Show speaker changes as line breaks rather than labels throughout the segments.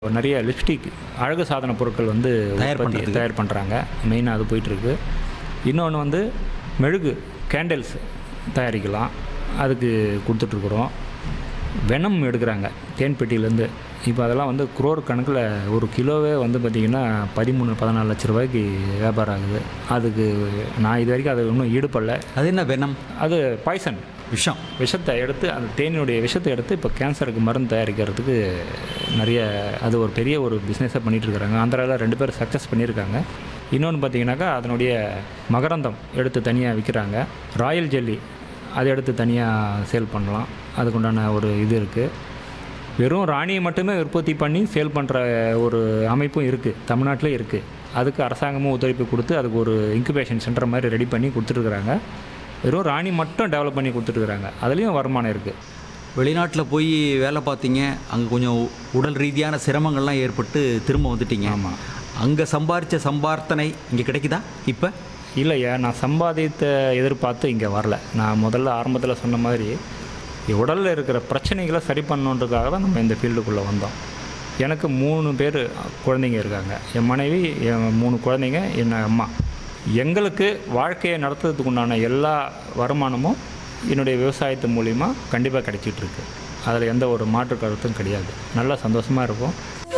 நிறைய லிப்ஸ்டிக் அழகு சாதன பொருட்கள் வந்து
தயார்
உற்பத்தி-
பண்றதுக்கு.
தயார் பண்ணுறாங்க மெயினாக அது போயிட்டுருக்கு இன்னொன்று வந்து மெழுகு கேண்டில்ஸ் தயாரிக்கலாம் அதுக்கு கொடுத்துட்ருக்குறோம் வெனம் எடுக்கிறாங்க தேன்பெட்டியிலேருந்து இப்போ அதெல்லாம் வந்து குரோர் கணக்கில் ஒரு கிலோவே வந்து பார்த்திங்கன்னா பதிமூணு பதினாலு லட்ச ரூபாய்க்கு வியாபாரம் ஆகுது அதுக்கு நான் இது வரைக்கும் அது இன்னும் ஈடுபடல
அது என்ன வெனம்
அது பாய்சன்
விஷம்
விஷத்தை எடுத்து அந்த தேனினுடைய விஷத்தை எடுத்து இப்போ கேன்சருக்கு மருந்து தயாரிக்கிறதுக்கு நிறைய அது ஒரு பெரிய ஒரு பிஸ்னஸாக பண்ணிட்டு இருக்காங்க ஆந்திராவில் ரெண்டு பேர் சக்ஸஸ் பண்ணியிருக்காங்க இன்னொன்று பார்த்தீங்கன்னாக்கா அதனுடைய மகரந்தம் எடுத்து தனியாக விற்கிறாங்க ராயல் ஜெல்லி அதை எடுத்து தனியாக சேல் பண்ணலாம் அதுக்குண்டான ஒரு இது இருக்குது வெறும் ராணியை மட்டுமே உற்பத்தி பண்ணி சேல் பண்ணுற ஒரு அமைப்பும் இருக்குது தமிழ்நாட்டிலே இருக்குது அதுக்கு அரசாங்கமும் ஒத்துழைப்பு கொடுத்து அதுக்கு ஒரு இன்குபேஷன் சென்டர் மாதிரி ரெடி பண்ணி கொடுத்துட்ருக்குறாங்க வெறும் ராணி மட்டும் டெவலப் பண்ணி கொடுத்துட்ருக்குறாங்க அதுலேயும் வருமானம் இருக்குது
வெளிநாட்டில் போய் வேலை பார்த்தீங்க அங்கே கொஞ்சம் உடல் ரீதியான சிரமங்கள்லாம் ஏற்பட்டு திரும்ப வந்துட்டீங்க
ஆமாம்
அங்கே சம்பாரித்த சம்பார்த்தனை இங்கே கிடைக்குதா இப்போ
இல்லையா நான் சம்பாதித்த எதிர்பார்த்து இங்கே வரல நான் முதல்ல ஆரம்பத்தில் சொன்ன மாதிரி உடலில் இருக்கிற பிரச்சனைகளை சரி பண்ணணுன்றதுக்காக தான் நம்ம இந்த ஃபீல்டுக்குள்ளே வந்தோம் எனக்கு மூணு பேர் குழந்தைங்க இருக்காங்க என் மனைவி என் மூணு குழந்தைங்க என் அம்மா எங்களுக்கு வாழ்க்கையை நடத்துறதுக்கு உண்டான எல்லா வருமானமும் என்னுடைய விவசாயத்து மூலிமா கண்டிப்பாக கிடைச்சிட்டு இருக்கு அதில் எந்த ஒரு மாற்று கருத்தும் கிடையாது நல்லா சந்தோஷமாக இருக்கும்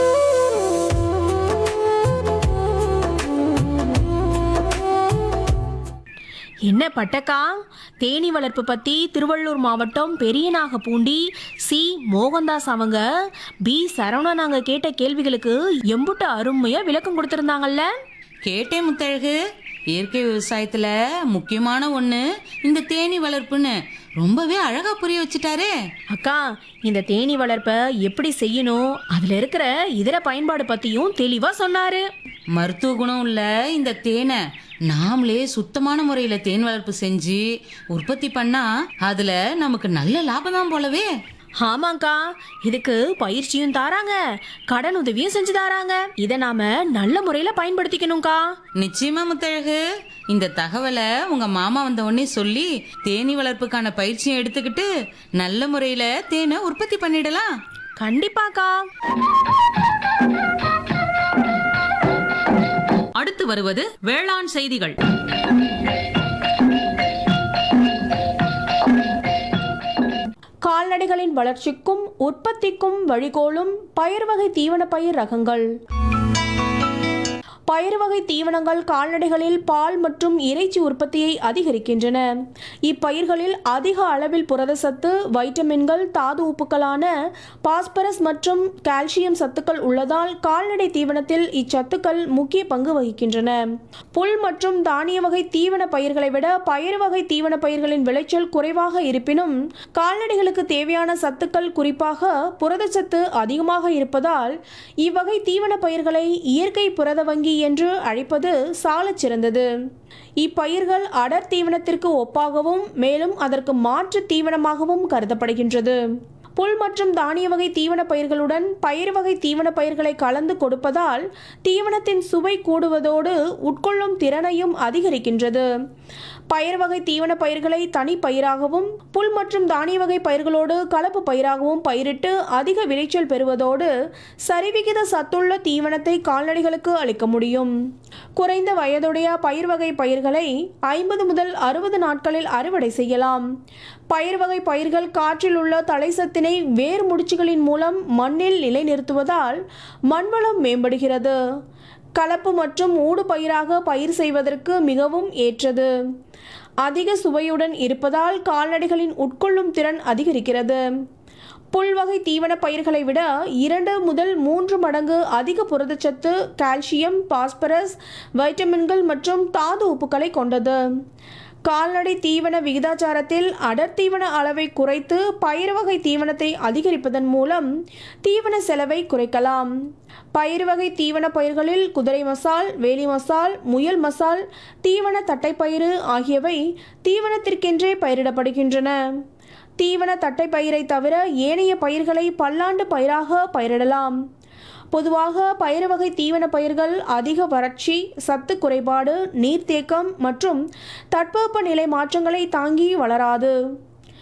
என்ன பட்டக்கா தேனி வளர்ப்பு பத்தி திருவள்ளூர் மாவட்டம் பெரியநாகப்பூண்டி சி மோகன்தாஸ் அவங்க பி சரவணன் நாங்க கேட்ட கேள்விகளுக்கு எம்புட்டு அருமையா விளக்கம் கொடுத்திருந்தாங்கல்ல
கேட்டேன் முத்தழகு இயற்கை விவசாயத்துல முக்கியமான ஒண்ணு இந்த தேனி வளர்ப்புன்னு ரொம்பவே அழகா புரிய வச்சுட்டாரே
அக்கா இந்த தேனி வளர்ப்பை எப்படி செய்யணும் அதுல இருக்கிற இதர பயன்பாடு பத்தியும் தெளிவா சொன்னாரு
மருத்துவ குணம் உள்ள இந்த தேனை நாமளே சுத்தமான முறையில தேன் வளர்ப்பு செஞ்சு உற்பத்தி பண்ணா அதுல நமக்கு நல்ல லாபம் தான் போலவே
ஆமாக்கா இதுக்கு பயிற்சியும் தாராங்க கடன் உதவியும் செஞ்சு தாராங்க இதை நாம நல்ல முறையில பயன்படுத்திக்கணும்க்கா
நிச்சயமா முத்தழகு இந்த தகவலை உங்க மாமா வந்த உடனே சொல்லி தேனி வளர்ப்புக்கான பயிற்சியும் எடுத்துக்கிட்டு நல்ல முறையில தேனை உற்பத்தி பண்ணிடலாம்
கண்டிப்பாக்கா
அடுத்து வருவது வேளாண் செய்திகள்
கால்நடைகளின் வளர்ச்சிக்கும் உற்பத்திக்கும் வழிகோலும் பயிர் வகை தீவன பயிர் ரகங்கள் பயிர் வகை தீவனங்கள் கால்நடைகளில் பால் மற்றும் இறைச்சி உற்பத்தியை அதிகரிக்கின்றன இப்பயிர்களில் அதிக அளவில் புரதச்சத்து வைட்டமின்கள் தாது உப்புக்களான பாஸ்பரஸ் மற்றும் கால்சியம் சத்துக்கள் உள்ளதால் கால்நடை தீவனத்தில் இச்சத்துக்கள் முக்கிய பங்கு வகிக்கின்றன புல் மற்றும் தானிய வகை தீவன பயிர்களை விட பயிர் வகை தீவன பயிர்களின் விளைச்சல் குறைவாக இருப்பினும் கால்நடைகளுக்கு தேவையான சத்துக்கள் குறிப்பாக புரதச்சத்து அதிகமாக இருப்பதால் இவ்வகை தீவன பயிர்களை இயற்கை புரத வங்கி என்று அழைப்பது சாலச் சிறந்தது இப்பயிர்கள் அடர் தீவனத்திற்கு ஒப்பாகவும் மேலும் அதற்கு மாற்று தீவனமாகவும் கருதப்படுகின்றது புல் மற்றும் தானிய வகை தீவன பயிர்களுடன் பயிர் வகை தீவன பயிர்களை கலந்து கொடுப்பதால் தீவனத்தின் சுவை கூடுவதோடு உட்கொள்ளும் திறனையும் அதிகரிக்கின்றது பயிர் வகை தீவன பயிர்களை தனி பயிராகவும் புல் மற்றும் தானிய வகை பயிர்களோடு கலப்பு பயிராகவும் பயிரிட்டு அதிக விளைச்சல் பெறுவதோடு சரிவிகித சத்துள்ள தீவனத்தை கால்நடைகளுக்கு அளிக்க முடியும் குறைந்த வயதுடைய பயிர் வகை பயிர்களை ஐம்பது முதல் அறுபது நாட்களில் அறுவடை செய்யலாம் பயிர் வகை பயிர்கள் காற்றில் உள்ள தலைசத்தினை வேர் முடிச்சுகளின் மூலம் மண்ணில் நிலைநிறுத்துவதால் மண்வளம் மேம்படுகிறது கலப்பு மற்றும் ஊடு பயிராக பயிர் செய்வதற்கு மிகவும் ஏற்றது அதிக சுவையுடன் இருப்பதால் கால்நடைகளின் உட்கொள்ளும் திறன் அதிகரிக்கிறது புல்வகை தீவன பயிர்களை விட இரண்டு முதல் மூன்று மடங்கு அதிக புரதச்சத்து கால்சியம் பாஸ்பரஸ் வைட்டமின்கள் மற்றும் தாது உப்புக்களை கொண்டது கால்நடை தீவன விகிதாச்சாரத்தில் அடர் தீவன அளவை குறைத்து பயிர் வகை தீவனத்தை அதிகரிப்பதன் மூலம் தீவன செலவை குறைக்கலாம் பயிர் வகை தீவன பயிர்களில் குதிரை மசால் வேலி மசால் முயல் மசால் தீவன தட்டைப்பயிறு ஆகியவை தீவனத்திற்கென்றே பயிரிடப்படுகின்றன தீவன தட்டைப்பயிரை தவிர ஏனைய பயிர்களை பல்லாண்டு பயிராக பயிரிடலாம் பொதுவாக பயிர் வகை தீவன பயிர்கள் அதிக வறட்சி சத்து குறைபாடு நீர்த்தேக்கம் மற்றும் தட்பவெப்ப நிலை மாற்றங்களை தாங்கி வளராது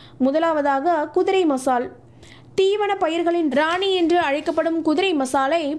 முதலாவதாக குதிரை மசால் தீவன பயிர்களின் ராணி என்று அழைக்கப்படும் குதிரை மசாலை